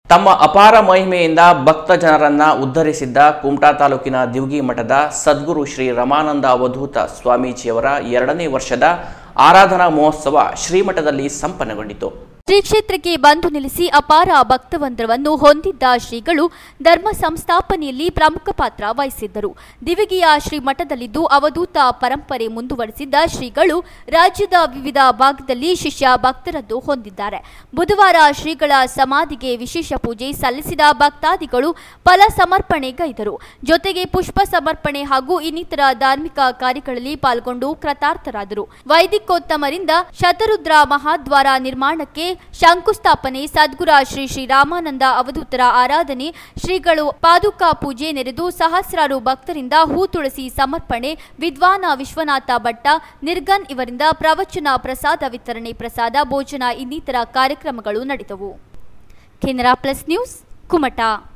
ತಮ್ಮ ಅಪಾರ ಮಹಿಮೆಯಿಂದ ಭಕ್ತ ಜನರನ್ನ ಉದ್ಧರಿಸಿದ್ದ ಕುಮಟಾ ತಾಲೂಕಿನ ದಿವ್ಗಿ ಮಠದ ಸದ್ಗುರು ಶ್ರೀ ರಮಾನಂದ ಅವಧೂತ ಸ್ವಾಮೀಜಿಯವರ ಎರಡನೇ ವರ್ಷದ ಆರಾಧನಾ ಮಹೋತ್ಸವ ಶ್ರೀಮಠದಲ್ಲಿ ಸಂಪನ್ನಗೊಂಡಿತು ಶ್ರೀ ಕ್ಷೇತ್ರಕ್ಕೆ ಬಂದು ನೆಲೆಸಿ ಅಪಾರ ಭಕ್ತವಂದ್ರವನ್ನು ಹೊಂದಿದ್ದ ಶ್ರೀಗಳು ಧರ್ಮ ಸಂಸ್ಥಾಪನೆಯಲ್ಲಿ ಪ್ರಮುಖ ಪಾತ್ರ ವಹಿಸಿದ್ದರು ದಿವಿಗಿಯ ಶ್ರೀ ಮಠದಲ್ಲಿದ್ದು ಅವಧೂತ ಪರಂಪರೆ ಮುಂದುವರೆಸಿದ್ದ ಶ್ರೀಗಳು ರಾಜ್ಯದ ವಿವಿಧ ಭಾಗದಲ್ಲಿ ಶಿಷ್ಯ ಭಕ್ತರದ್ದು ಹೊಂದಿದ್ದಾರೆ ಬುಧವಾರ ಶ್ರೀಗಳ ಸಮಾಧಿಗೆ ವಿಶೇಷ ಪೂಜೆ ಸಲ್ಲಿಸಿದ ಭಕ್ತಾದಿಗಳು ಫಲ ಸಮರ್ಪಣೆಗೈದರು ಜೊತೆಗೆ ಪುಷ್ಪ ಸಮರ್ಪಣೆ ಹಾಗೂ ಇನ್ನಿತರ ಧಾರ್ಮಿಕ ಕಾರ್ಯಗಳಲ್ಲಿ ಪಾಲ್ಗೊಂಡು ಕೃತಾರ್ಥರಾದರು ವೈದಿಕೋತ್ತಮರಿಂದ ಶತರುದ್ರ ಮಹಾದ್ವಾರ ನಿರ್ಮಾಣಕ್ಕೆ ಶಂಕುಸ್ಥಾಪನೆ ಸದ್ಗುರ ಶ್ರೀ ಶ್ರೀರಾಮಾನಂದ ಅವಧೂತರ ಆರಾಧನೆ ಶ್ರೀಗಳು ಪಾದುಕಾ ಪೂಜೆ ನೆರೆದು ಸಹಸ್ರಾರು ಭಕ್ತರಿಂದ ಹೂ ತುಳಸಿ ಸಮರ್ಪಣೆ ವಿದ್ವಾನ ವಿಶ್ವನಾಥ ಭಟ್ಟ ನಿರ್ಗನ್ ಇವರಿಂದ ಪ್ರವಚನ ಪ್ರಸಾದ ವಿತರಣೆ ಪ್ರಸಾದ ಭೋಜನ ಇನ್ನಿತರ ಕಾರ್ಯಕ್ರಮಗಳು ನಡೆದವು ಕೆನರಾ ಪ್ಲಸ್ ನ್ಯೂಸ್ ಕುಮಟಾ